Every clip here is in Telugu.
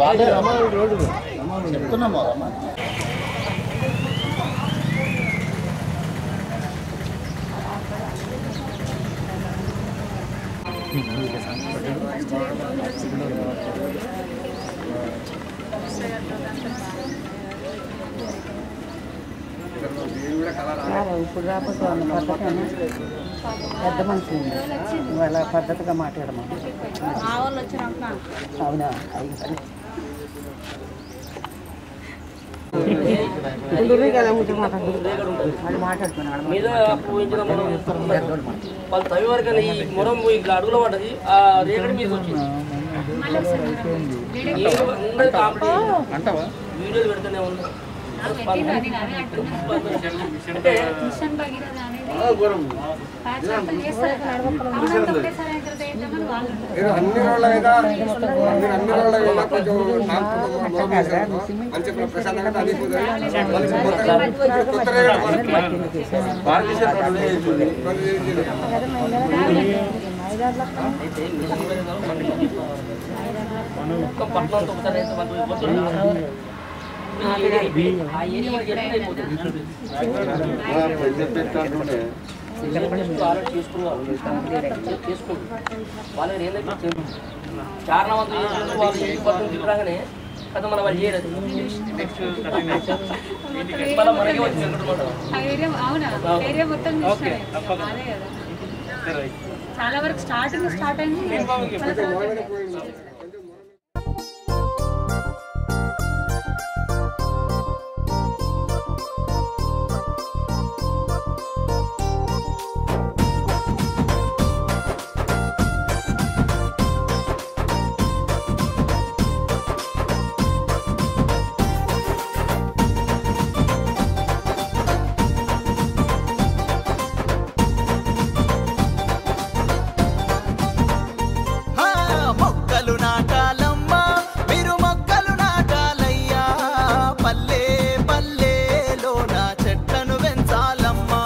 చెప్తున్నాము అమ్మా ఇప్పుడు రాకపోతే వాళ్ళ పద్ధతి పెద్ద మనిషి వాళ్ళ పద్ధతిగా మాట్లాడమా అవునా అయ్యి సరే ఉండుర్రి కదా ముచ్చట మాట్లాడుతున్నారు. వాళ్ళు మాట్లాడుతున్నారు మీద పోయించిన మొరం వాళ్ళు తవి వరకు ఈ మొరం ఇట్లా అడుగులో పడ్డది ఆ రేగడి మీద వచ్చింది ఏదో అందరూ కాంపిటీషన్ అంటావా వీడియోలు పెడుతూనే ఉన్నారు అంటే మిషన్ భగీరథ అనేది ప్యాచ్ వర్క్ చేస్తారు అవునంత ఒకటేసారి అయిన తర్వాత ఏంటమ్మని వాళ్ళు మీరు అన్ని రోజుల మీద మీరు అన్ని రోజుల మీద కొంచెం శాంతియుతంగా మొదలు చేశారు. మంచి ప్రశాంతంగా అనిపోతుంది మనిషి కొత్తగా కొత్త రేగడి మనకి. కొన్ని ఒక్క పట్టణంతో ఒకసారి అయితే మనకు పోతుంది. ఆ ఏరియా మనకి ఎట్లా అయిపోతుంది ఆల్రెడీ చేసుకున్నారు చేసుకుంటారు వాళ్ళ దగ్గర ఏంటంటే చేయరు. కారణవంతులు చేసినట్టు వాళ్ళు ఈ పద్ధతి తిప్పగానే కదా మన వాళ్ళు చేయలేదు మళ్ళీ మనకే వచ్చి అనమాట ఆ ఏరియా అవునా ఏరియా మొత్తం చూసినారే. అదే కదా చాలా వరకు స్టార్టింగ్ స్టార్ట్ అయింది మళ్ళీ తర్వాత ఆ, మొక్కలు నాటాలమ్మా మీరు మొక్కలు నాటాలయ్యా పల్లె పల్లెలో నా చెట్లను పెంచాలమ్మా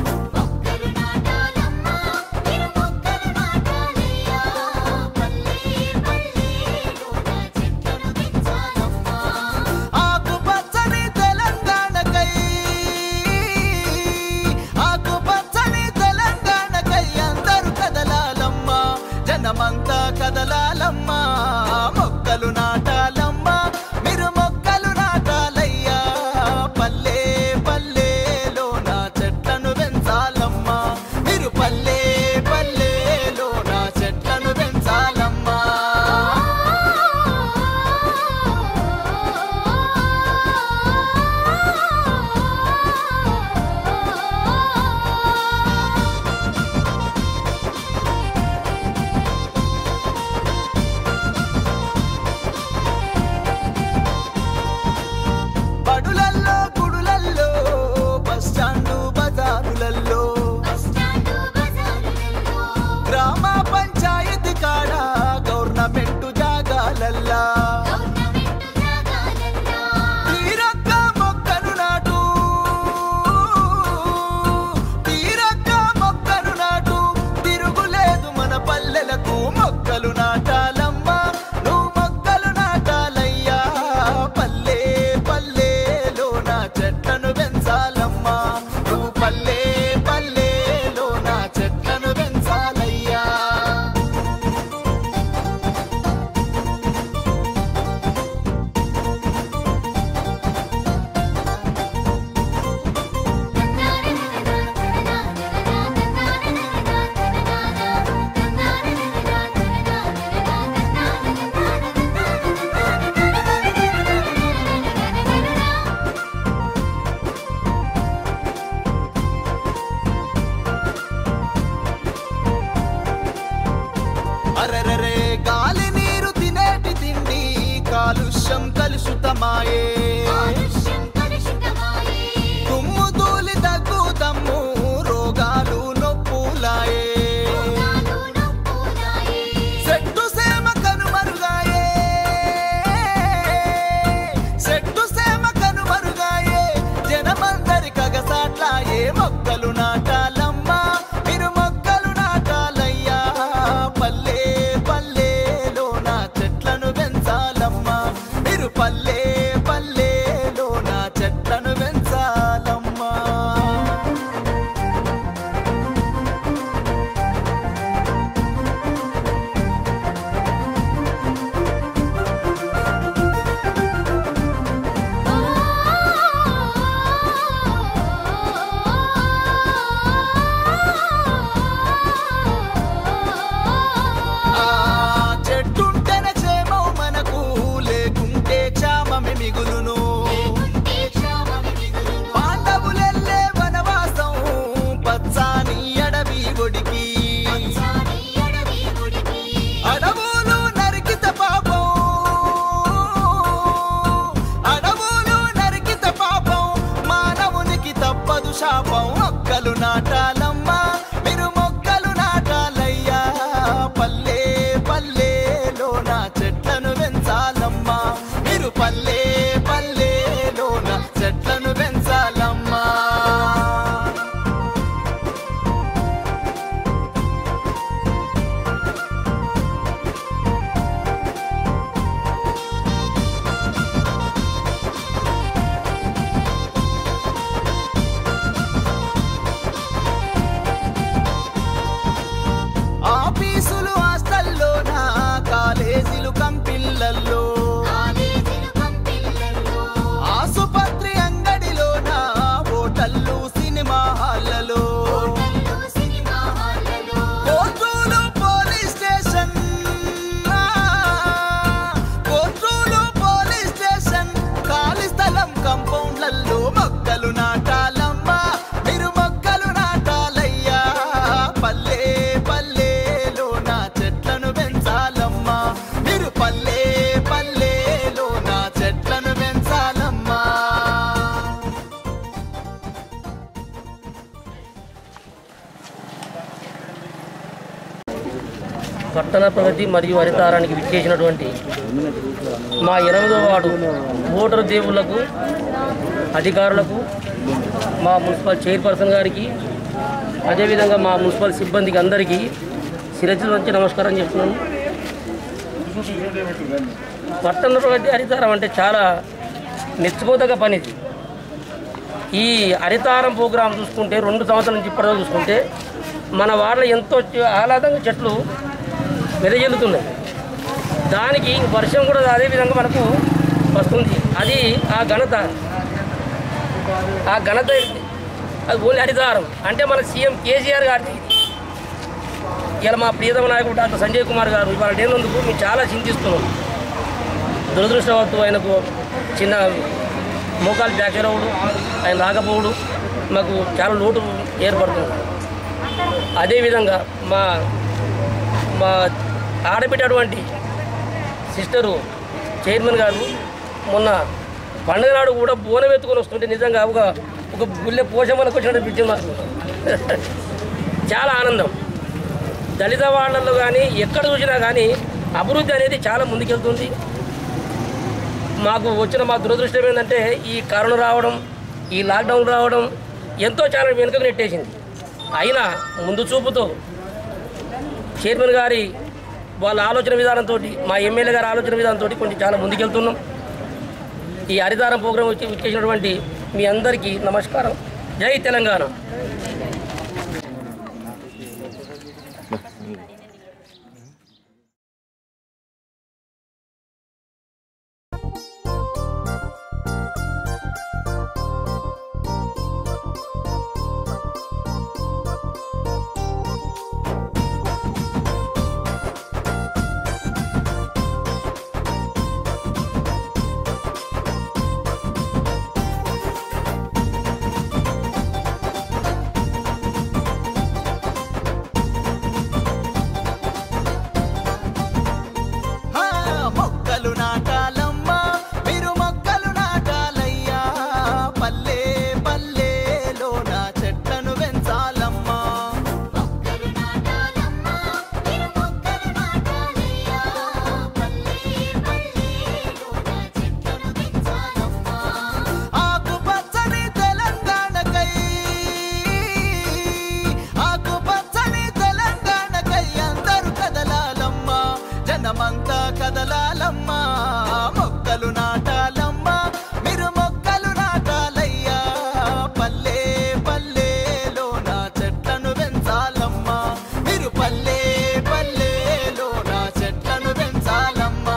ఆకుపచ్చని తెలంగాణకై ఆకుపచ్చని తెలంగాణకై అందరూ కదలాలమ్మా జనమంతా కదలాలమ్మా మొక్కలు నాటాలమ్మా మీరు మొక్కలు నాటాలయ్యా పల్లె పల్లెలో నా చెట్లను పెంచాలమ్మా మీరు పల్లె పల్లెలో నా చెట్లను పెంచాలమ్మా బడులల్లో గుడులల్లో బస్ స్టాండు బజారులల్లో గ్రామ పంచాయతీ కాడ గవర్నమెంట్ జాగాలల్లా తీరొక్క మొక్కను నాటు తీరొక్క మొక్కను నాటు తిరుగులేదు మన పల్లెలకు మొక్కలు నాటాలమ్మా నువ్వు మొక్కలు నాటాలయ్యా పల్లె పల్లెలో నా చెట్లను పెంచాలమ్మా నువ్వు పల్లె పల్లెలో నా చెట్లను పెంచాలయ్యా అరెరరే గాలి నీరు తినేటి తిండి కాలుష్యం కలుషితమాయే తుమ్ము తూలి తగ్గుతమ్ము రోగాలు నొప్పులాయే చెట్టు సేమ కనుమరుగాయే చెట్టు సేమ కనుమరుగాయే జనమందరి కగసాట్లాయే మొక్కలు నాటాలమ్మా మీరు మొక్కలు నాటాలయ్యా పల్లె పల్లెలో నా చెట్లను పెంచాలమ్మా పల్లె పల్లెలోన చెట్లను పెంచాలమ్మా ఆఫీసులు హాస్టల్లోన కాలేజీలు కంపిల్లల్లో ఆసుపత్రి అంగడిలోన హోటళ్ళు సినిమా హాళ్ళలో కోర్టులు పోలీస్ స్టేషన్ కోర్టులు పోలీస్ స్టేషన్ ఖాళీ స్థలం కంపౌండ్లలో మొక్కలు నాటాలమ్మా మీరు మొక్కలు నాటాలయ్యా పల్లె పల్లెలో నా చెట్లను పెంచాలమ్మా మీరు పల్లె పల్లెలో నా చెట్లను పెంచాలమ్మా పట్టణ ప్రగతి మరియు హరితారానికి విచ్చేసినటువంటి మా ఎనిమిదో వార్డు ఓటరు దేవుళ్లకు అధికారులకు మా మున్సిపల్ చైర్పర్సన్ గారికి అదేవిధంగా మా మున్సిపల్ సిబ్బందికి అందరికీ శిరస్సు నుంచి నమస్కారం చెప్తున్నాను పట్టణ ప్రగతి హరితారం అంటే చాలా మెచ్చుకోదగ్గ పని ఇది ఈ హరితారం ప్రోగ్రాం చూసుకుంటే రెండు సంవత్సరాల నుంచి ఇప్పటివరకు చూసుకుంటే మన వాడలో ఎంతో చ- ఆహ్లాదంగా చెట్లు వెదజల్లుతున్నాయి దానికి వర్షం కూడా అదే విధంగా మనకు వస్తుంది అది ఆ ఘనత ఆ ఘనత అది ఓన్లీ హరితారం అంటే మన సీఎం కేసీఆర్ గారిది ఇలా మా ప్రియతమ నాయకుడు డాక్టర్ సంజయ్ కుమార్ గారు ఇవాళ లేనందుకు మేము చాలా చింతిస్తున్నాం దురదృష్టవత్తు ఆయనకు చిన్న మోకాలు ఫ్రాక్చర్ అవ్వడు ఆయన రాకపోవడు మాకు చాలా లోటు ఏర్పడుతుంది అదేవిధంగా మా మా ఆడబిడ్డటువంటి సిస్టరు చైర్మన్ గారు మొన్న పండుగ నాడు కూడా బోనం ఎత్తుకొని వస్తుంటే నిజంగా ఒక ఒక గుళ్ళె పోషమనకు వచ్చినట్టు అనిపించింది మాకు చాలా ఆనందం దళిత వాళ్ళల్లో కానీ ఎక్కడ చూసినా కానీ అభివృద్ధి అనేది చాలా ముందుకెళ్తుంది మాకు వచ్చిన మా దురదృష్టం ఏంటంటే ఈ కరోనా రావడం ఈ లాక్డౌన్ రావడం ఎంతో చాలా వెనుకకు నెట్టేసింది అయినా ముందు చూపుతో చైర్మన్ గారి వాళ్ళ ఆలోచన విధానంతో మా ఎమ్మెల్యే గారి ఆలోచన విధానంతో కొంచెం చాలా ముందుకెళ్తున్నాం ఈ హరితారం ప్రోగ్రాం వచ్చి వచ్చేసినటువంటి మీ అందరికీ నమస్కారం జై తెలంగాణ ఆ, మొక్కలు నాటాలమ్మా మీరు మొక్కలు నాటాలయ్యా పల్లె పల్లెలో నా చెట్లను పెంచాలమ్మా ఆకుపచ్చని తెలంగాణకై ఆకుపచ్చని తెలంగాణకై అందరూ కదలాలమ్మా జనమంతా కదలాలమ్మా మొక్కలు నాటాలమ్మా మీరు మొక్కలు నాటాలయ్యా పల్లె పల్లెలో నా చెట్లను పెంచాలమ్మా మీరు పల్లె పల్లెలో నా చెట్లను పెంచాలమ్మా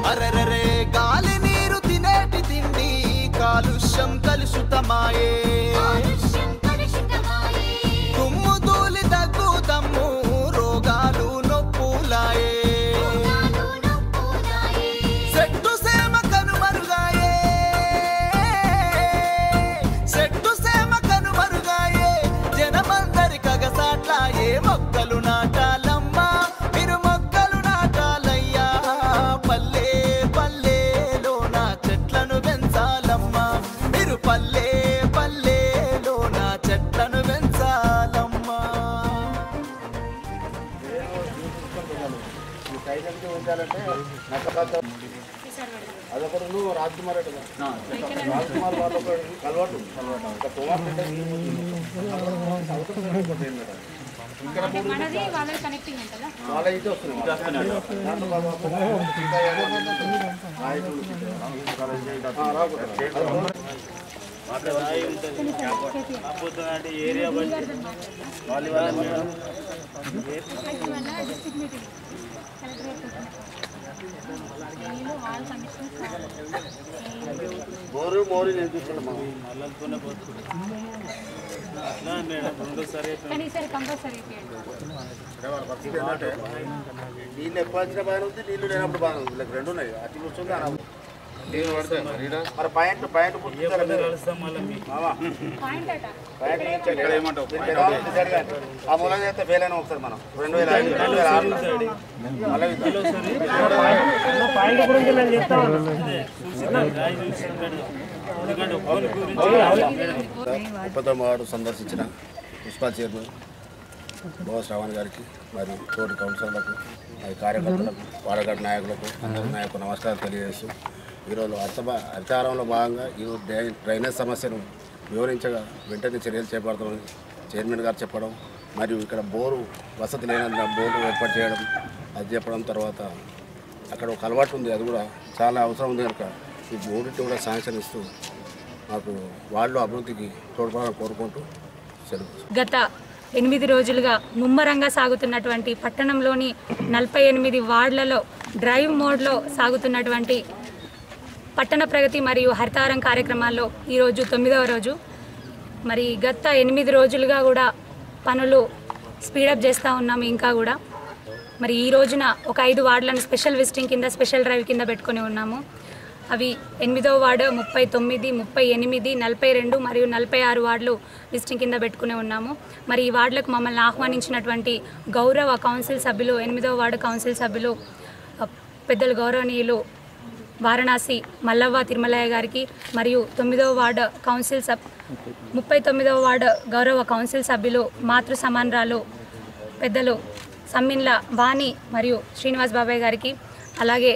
అరరరే గాలి నీరు తినేటి తిండి కాలుష్యం కలుషితమాయే తుమ్ము తూలి దగ్గు తమ్ము రోగాలు నొప్పులాయే చెట్టు సేమ కనుమరుగాయే చెట్టు సేమ కనుమరుగాయే జనమందరి కగసాట్లాయే మొక్కలు నాటాలమ్మా మీరు మొక్కలు నాటాలయ్యా పల్లె పల్లెలో నా చెట్లను పెంచాలమ్మా మీరు పల్లె పల్లెలో నా చెట్లను పెంచాలమ్మా అదొకటి నువ్వు రాజ్కుమార్ రెడ్డి రాజ్కుమార్ వాళ్ళు ఒకటి కలవటు ఇంకా కుమార్ రెడ్డి ఇక్కడ మూడు మనది వాళ్ళ కనెక్టింగ్ ఉంటుందా వాళ్ళ ఇటు వస్తుంది దాంట్లో బాబా ఇంకా ఎవరు నాయకులు. ఆ, రాకూడదు. డిస్ట్రిక్ట్ మీటింగ్ కలెక్టరేట్ వీళ్ళు వాళ్ళ కమిషనర్ మోరు మోరు నేను చూసుకున్నాం కానీ ఈసారి కంపల్సరీ నీళ్ళు ఎక్కువ వచ్చిన బాగానే ఉంది నీళ్ళు లేనప్పుడు బాగానే ఉంది వీళ్ళకి రెండు ఉన్నాయి అతి కూర్చుంది అలా ఉంది. మరి పాయింట్ పాయింట్ పుట్టించారా మీరు? మావా, పాయింట్ అట పాయింట్ నుంచి ఎక్కడ ఏమంటావు? మీరు పెద్ద వాళ్ళు డిసైడ్ కాండి. ఆ మూలం చేస్తే ఫెయిల్ అయినా ఒకసారి మనం రెండు వేల ఐదు రెండు వేల ఆరులో మళ్ళీ ఉపతమాడు సందర్శించిన మున్సిపల్ చైర్మన్ భవ శ్రావణ్ గారికి మరియు తోటి కౌన్సిలర్లకు మరి కార్యకర్తలకు వాడగడ్డ నాయకులకు అందరి నాయకు నమస్కారం తెలియజేస్తూ ఈరోజు అర్థభా హరితారంలో భాగంగా ఈరోజు డ్రై డ్రైనేజ్ సమస్యను వివరించగా వెంటనే చర్యలు చేపడతామని చైర్మన్ గారు చెప్పడం మరియు ఇక్కడ బోరు వసతి లేనందున బోరు ఏర్పాటు చేయడం అది చెప్పడం తర్వాత అక్కడ ఒక అలవాటు ఉంది అది కూడా చాలా అవసరం ఉంది కనుక ఈ మూడింటిని కూడా శాంక్షన్ ఇస్తూ మాకు వాళ్ళు అభివృద్ధికి తోడ్పడాలని కోరుకుంటూ సెలవు గత ఎనిమిది రోజులుగా ముమ్మరంగా సాగుతున్నటువంటి పట్టణంలోని నలభై ఎనిమిది వార్డులలో డ్రైవ్ మోడ్లో సాగుతున్నటువంటి పట్టణ ప్రగతి మరియు హరితారం కార్యక్రమాల్లో ఈరోజు తొమ్మిదవ రోజు మరి గత ఎనిమిది రోజులుగా కూడా పనులు స్పీడప్ చేస్తూ ఉన్నాము ఇంకా కూడా మరి ఈ రోజున ఒక ఐదు వార్డులను స్పెషల్ విజిటింగ్ కింద స్పెషల్ డ్రైవ్ కింద పెట్టుకొని ఉన్నాము అవి ఎనిమిదవ వార్డు ముప్పై తొమ్మిది ముప్పై ఎనిమిది నలభై రెండు మరియు నలభై ఆరు వార్డులు విజిటింగ్ కింద పెట్టుకుని ఉన్నాము మరి ఈ వార్డులకు మమ్మల్ని ఆహ్వానించినటువంటి గౌరవ కౌన్సిల్ సభ్యులు ఎనిమిదవ వార్డు కౌన్సిల్ సభ్యులు అ, పెద్దలు గౌరవనీయులు వారణాసి మల్లవ్వ తిరుమలయ్య గారికి మరియు తొమ్మిదవ వార్డు కౌన్సిల్ సబ్ ముప్పై తొమ్మిదవ వార్డు గౌరవ కౌన్సిల్ సభ్యులు మాతృ సమానరాలు పెద్దలు సమ్మిన్ల వాణి మరియు శ్రీనివాస్ బాబాయ్ గారికి అలాగే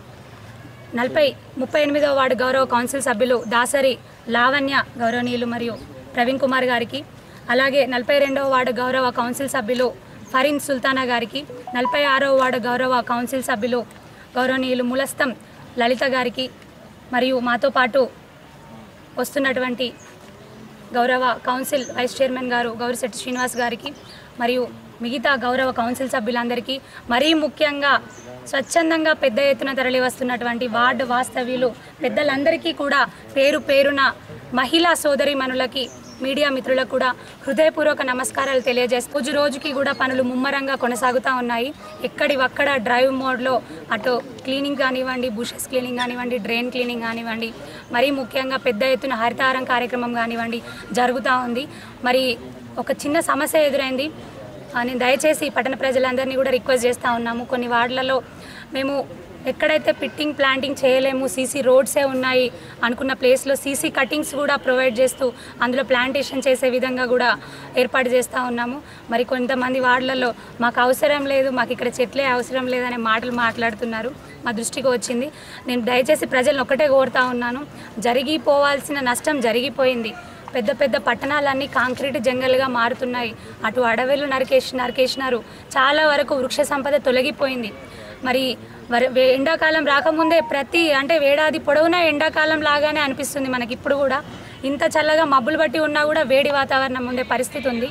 నలభై ముప్పై ఎనిమిదవ వార్డు గౌరవ కౌన్సిల్ సభ్యులు దాసరి లావణ్య గౌరవనీయులు మరియు ప్రవీణ్ కుమార్ గారికి అలాగే నలభై రెండవ వార్డు గౌరవ కౌన్సిల్ సభ్యులు ఫరీన్ సుల్తానా గారికి నలభై ఆరవ వార్డు గౌరవ కౌన్సిల్ సభ్యులు గౌరవనీయులు ములస్తం లలిత గారికి మరియు మాతో పాటు వస్తున్నటువంటి గౌరవ కౌన్సిల్ వైస్ చైర్మన్ గారు గౌరిశెట్టి శ్రీనివాస్ గారికి మరియు మిగతా గౌరవ కౌన్సిల్ సభ్యులందరికీ మరీ ముఖ్యంగా స్వచ్ఛందంగా పెద్ద ఎత్తున తరలి వస్తున్నటువంటి వార్డు వాస్తవ్యులు పెద్దలందరికీ కూడా పేరు పేరున మహిళా సోదరిమణులకి మీడియా మిత్రులకు కూడా హృదయపూర్వక నమస్కారాలు తెలియజేస్తూ రోజు రోజుకి కూడా పనులు ముమ్మరంగా కొనసాగుతూ ఉన్నాయి ఎక్కడివక్కడ డ్రైవ్ మోడ్లో అటు క్లీనింగ్ కానివ్వండి బుషెస్ క్లీనింగ్ కానివ్వండి డ్రైన్ క్లీనింగ్ కానివ్వండి మరీ ముఖ్యంగా పెద్ద ఎత్తున హరితారం కార్యక్రమం కానివ్వండి జరుగుతూ ఉంది మరి ఒక చిన్న సమస్య ఎదురైంది ఆ, నేను దయచేసి పట్టణ ప్రజలందరినీ కూడా రిక్వెస్ట్ చేస్తూ ఉన్నాము కొన్ని వార్డులలో మేము ఎక్కడైతే పిట్టింగ్ ప్లాంటింగ్ చేయలేము సీసీ రోడ్సే ఉన్నాయి అనుకున్న ప్లేస్లో సీసీ కటింగ్స్ కూడా ప్రొవైడ్ చేస్తూ అందులో ప్లాంటేషన్ చేసే విధంగా కూడా ఏర్పాటు చేస్తూ ఉన్నాము మరి కొంతమంది వార్డులలో మాకు అవసరం లేదు మాకు ఇక్కడ చెట్లే అవసరం లేదనే మాటలు మాట్లాడుతున్నారు మా దృష్టికి వచ్చింది నేను దయచేసి ప్రజలను ఒకటే కోరుతా ఉన్నాను జరిగిపోవాల్సిన నష్టం జరిగిపోయింది పెద్ద పెద్ద పట్టణాలన్నీ కాంక్రీట్ జంగల్గా మారుతున్నాయి అటు అడవులు నరికేసి నరికేసినారు చాలా వరకు వృక్ష సంపద తొలగిపోయింది మరి వర- వే- ఎండాకాలం రాకముందే ప్రతి అంటే వేడాది పొడవునా ఎండాకాలం లాగానే అనిపిస్తుంది మనకి ఇప్పుడు కూడా ఇంత చల్లగా మబ్బులు బట్టి ఉన్నా కూడా వేడి వాతావరణం ఉండే పరిస్థితి ఉంది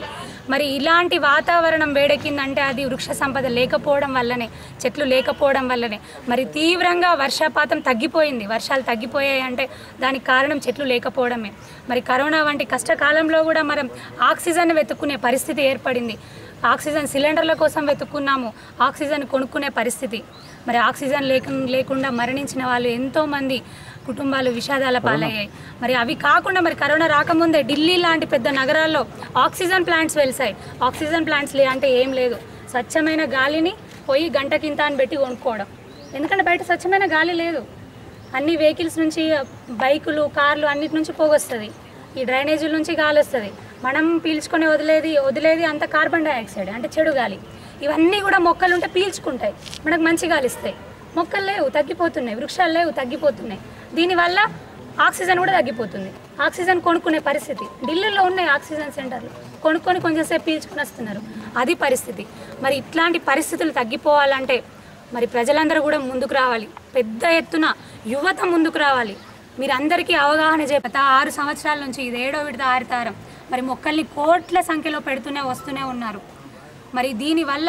మరి ఇలాంటి వాతావరణం వేడెక్కిందంటే అది వృక్ష సంపద లేకపోవడం వల్లనే చెట్లు లేకపోవడం వల్లనే మరి తీవ్రంగా వర్షపాతం తగ్గిపోయింది వర్షాలు తగ్గిపోయాయి అంటే దానికి కారణం చెట్లు లేకపోవడమే మరి కరోనా వంటి కష్టకాలంలో కూడా మనం ఆక్సిజన్ వెతుక్కునే పరిస్థితి ఏర్పడింది ఆక్సిజన్ సిలిండర్ల కోసం వెతుక్కున్నాము ఆక్సిజన్ కొనుక్కునే పరిస్థితి మరి ఆక్సిజన్ లేక లేకుండా మరణించిన వాళ్ళు ఎంతోమంది కుటుంబాలు విషాదాల పాలయ్యాయి మరి అవి కాకుండా మరి కరోనా రాకముందే ఢిల్లీ లాంటి పెద్ద నగరాల్లో ఆక్సిజన్ ప్లాంట్స్ వెలిసాయి ఆక్సిజన్ ప్లాంట్స్ లే అంటే ఏం లేదు స్వచ్ఛమైన గాలిని పోయి గంటకింత అని పెట్టి కొనుక్కోవడం ఎందుకంటే బయట స్వచ్ఛమైన గాలి లేదు అన్ని వెహికల్స్ నుంచి బైకులు కార్లు అన్నిటి నుంచి పోగొస్తుంది ఈ డ్రైనేజీల నుంచి గాలి వస్తుంది మనం పీల్చుకొని వదిలేది వదిలేది అంత కార్బన్ డైఆక్సైడ్ అంటే చెడు గాలి ఇవన్నీ కూడా మొక్కలు ఉంటే పీల్చుకుంటాయి మనకు మంచి గాలి ఇస్తాయి మొక్కలు లేవు తగ్గిపోతున్నాయి వృక్షాలు లేవు తగ్గిపోతున్నాయి దీనివల్ల ఆక్సిజన్ కూడా తగ్గిపోతుంది ఆక్సిజన్ కొనుక్కునే పరిస్థితి ఢిల్లీలో ఉన్నాయి ఆక్సిజన్ సెంటర్లు కొనుక్కొని కొంచెం సేపు పీల్చుకొని వస్తున్నారు అది పరిస్థితి మరి ఇట్లాంటి పరిస్థితులు తగ్గిపోవాలంటే మరి ప్రజలందరూ కూడా ముందుకు రావాలి పెద్ద ఎత్తున యువత ముందుకు రావాలి మీరందరికీ అవగాహన చేపత ఆరు సంవత్సరాల నుంచి ఇది ఏడో విడత ఆరుతారం మరి మొక్కల్ని కోట్ల సంఖ్యలో పెడుతూనే వస్తూనే ఉన్నారు మరి దీనివల్ల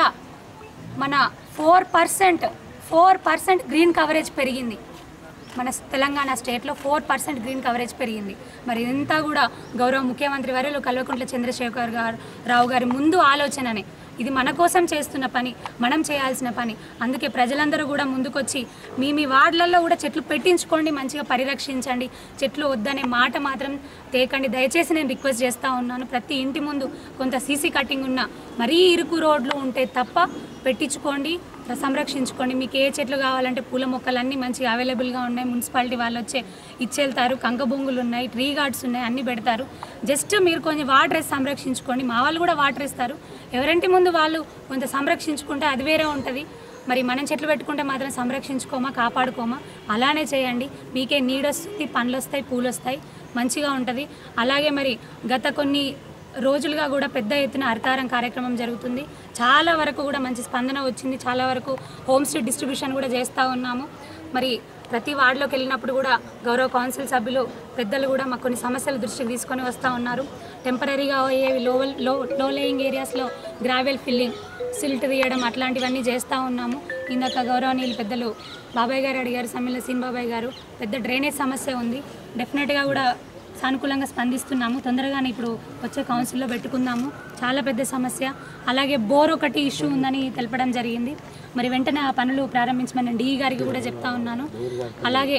మన four percent four percent green coverage పెరిగింది మన తెలంగాణ స్టేట్లో ఫోర్ పర్సెంట్ గ్రీన్ కవరేజ్ పెరిగింది మరి ఇదంతా కూడా గౌరవ ముఖ్యమంత్రి వర్యులు కల్వకుంట్ల చంద్రశేఖర్ గారు రావు గారి ముందు ఆలోచననే ఇది మన కోసం చేస్తున్న పని మనం చేయాల్సిన పని అందుకే ప్రజలందరూ కూడా ముందుకొచ్చి మీ మీ వార్డులలో కూడా చెట్లు పెట్టించుకోండి మంచిగా పరిరక్షించండి చెట్లు వద్దనే మాట మాత్రం తేకండి దయచేసి నేను రిక్వెస్ట్ చేస్తూ ఉన్నాను ప్రతి ఇంటి ముందు కొంత సీసీ కటింగ్ ఉన్న మరీ ఇరుకు రోడ్లు ఉంటే తప్ప పెట్టించుకోండి సంరక్షించుకోండి మీకు ఏ చెట్లు కావాలంటే పూల మొక్కలు అన్నీ మంచిగా అవైలబుల్గా ఉన్నాయి మున్సిపాలిటీ వాళ్ళు వచ్చే ఇచ్చేళ్తారు కంకబొంగులు ఉన్నాయి ట్రీ గార్డ్స్ ఉన్నాయి అన్నీ పెడతారు జస్ట్ మీరు కొంచెం వాటర్ వేసి సంరక్షించుకోండి మా వాళ్ళు కూడా వాటర్ ఇస్తారు ఎవరింటి ముందు వాళ్ళు కొంత సంరక్షించుకుంటే అది వేరే ఉంటుంది మరి మనం చెట్లు పెట్టుకుంటే మాత్రం సంరక్షించుకోమా కాపాడుకోమా అలానే చేయండి మీకే నీడొస్తుంది పండ్లు వస్తాయి పూలు వస్తాయి మంచిగా ఉంటుంది అలాగే మరి గత కొన్ని రోజులుగా కూడా పెద్ద ఎత్తున హరితారం కార్యక్రమం జరుగుతుంది చాలా వరకు కూడా మంచి స్పందన వచ్చింది చాలా వరకు హోమ్ స్టే డిస్ట్రిబ్యూషన్ కూడా చేస్తూ ఉన్నాము మరి ప్రతి వార్డులోకి వెళ్ళినప్పుడు కూడా గౌరవ కౌన్సిల్ సభ్యులు పెద్దలు కూడా మాకు కొన్ని సమస్యల దృష్టికి తీసుకొని వస్తూ ఉన్నారు టెంపరీగా అయ్యేవి లో లో లో లేయింగ్ ఏరియాస్లో గ్రావెల్ ఫిల్లింగ్ సిల్ట్ తీయడం అట్లాంటివన్నీ చేస్తూ ఉన్నాము ఇందాక గౌరవనీయులు పెద్దలు బాబాయ్ గారు అడిగారు సమ్మిల సీన్ బాబాయ్ గారు పెద్ద డ్రైనేజ్ సమస్య ఉంది డెఫినెట్గా కూడా సానుకూలంగా స్పందిస్తున్నాము తొందరగానే ఇప్పుడు వచ్చే కౌన్సిల్లో పెట్టుకుందాము చాలా పెద్ద సమస్య అలాగే బోర్ ఒకటి ఇష్యూ ఉందని తెలపడం జరిగింది మరి వెంటనే ఆ పనులు ప్రారంభించమని డి గారికి కూడా చెప్తా ఉన్నాను అలాగే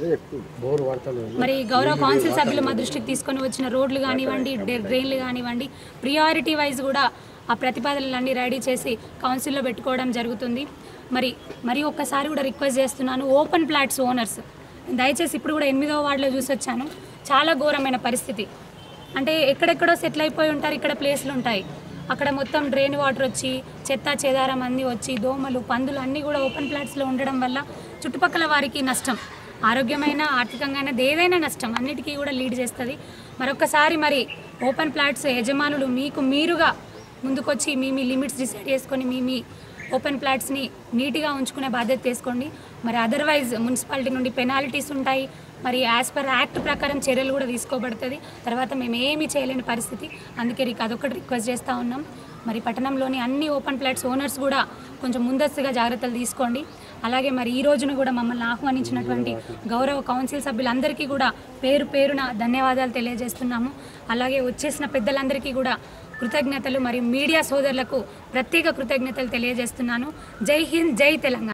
మరి గౌరవ కౌన్సిల్ సభ్యులు మా దృష్టికి తీసుకొని వచ్చిన రోడ్లు కానివ్వండి డ్ర- డ్రైన్లు కానివ్వండి ప్రియారిటీ వైజ్ కూడా ఆ ప్రతిపాదనలన్నీ రెడీ చేసి కౌన్సిల్లో పెట్టుకోవడం జరుగుతుంది మరి మరి ఒక్కసారి కూడా రిక్వెస్ట్ చేస్తున్నాను ఓపెన్ ప్లాట్స్ ఓనర్స్ దయచేసి ఇప్పుడు కూడా ఎనిమిదవ వార్డులో చూసి వచ్చాను చాలా ఘోరమైన పరిస్థితి అంటే ఎక్కడెక్కడో సెటిల్ అయిపోయి ఉంటారు ఇక్కడ ప్లేస్లు ఉంటాయి అక్కడ మొత్తం డ్రైన్ వాటర్ వచ్చి చెత్త చెదారం అన్నీ వచ్చి దోమలు పందులు అన్నీ కూడా ఓపెన్ ప్లాట్స్లో ఉండడం వల్ల చుట్టుపక్కల వారికి నష్టం ఆరోగ్యమైన ఆర్థికంగా అయినా ఏదైనా నష్టం అన్నిటికీ కూడా లీడ్ చేస్తుంది మరొకసారి మరి ఓపెన్ ప్లాట్స్ యజమానులు మీకు మీరుగా ముందుకొచ్చి మీ మీ లిమిట్స్ డిసైడ్ చేసుకొని మీ మీ ఓపెన్ ప్లాట్స్ని నీట్గా ఉంచుకునే బాధ్యత తీసుకోండి మరి అదర్వైజ్ మున్సిపాలిటీ నుండి పెనాల్టీస్ ఉంటాయి మరి యాజ్ పర్ యాక్ట్ ప్రకారం చర్యలు కూడా తీసుకోబడుతుంది తర్వాత మేము ఏమీ చేయలేని పరిస్థితి అందుకే రిక్ అదొకటి రిక్వెస్ట్ చేస్తూ ఉన్నాం మరి పట్టణంలోని అన్ని ఓపెన్ ప్లాట్స్ ఓనర్స్ కూడా కొంచెం ముందస్తుగా జాగ్రత్తలు తీసుకోండి అలాగే మరి ఈ రోజున కూడా మమ్మల్ని ఆహ్వానించినటువంటి గౌరవ కౌన్సిల్ సభ్యులందరికీ కూడా పేరు పేరున ధన్యవాదాలు తెలియజేస్తున్నాము అలాగే వచ్చేసిన పెద్దలందరికీ కూడా కృతజ్ఞతలు మరియు మీడియా సోదరులకు ప్రత్యేక కృతజ్ఞతలు తెలియజేస్తున్నాను జై హింద్ జై తెలంగాణ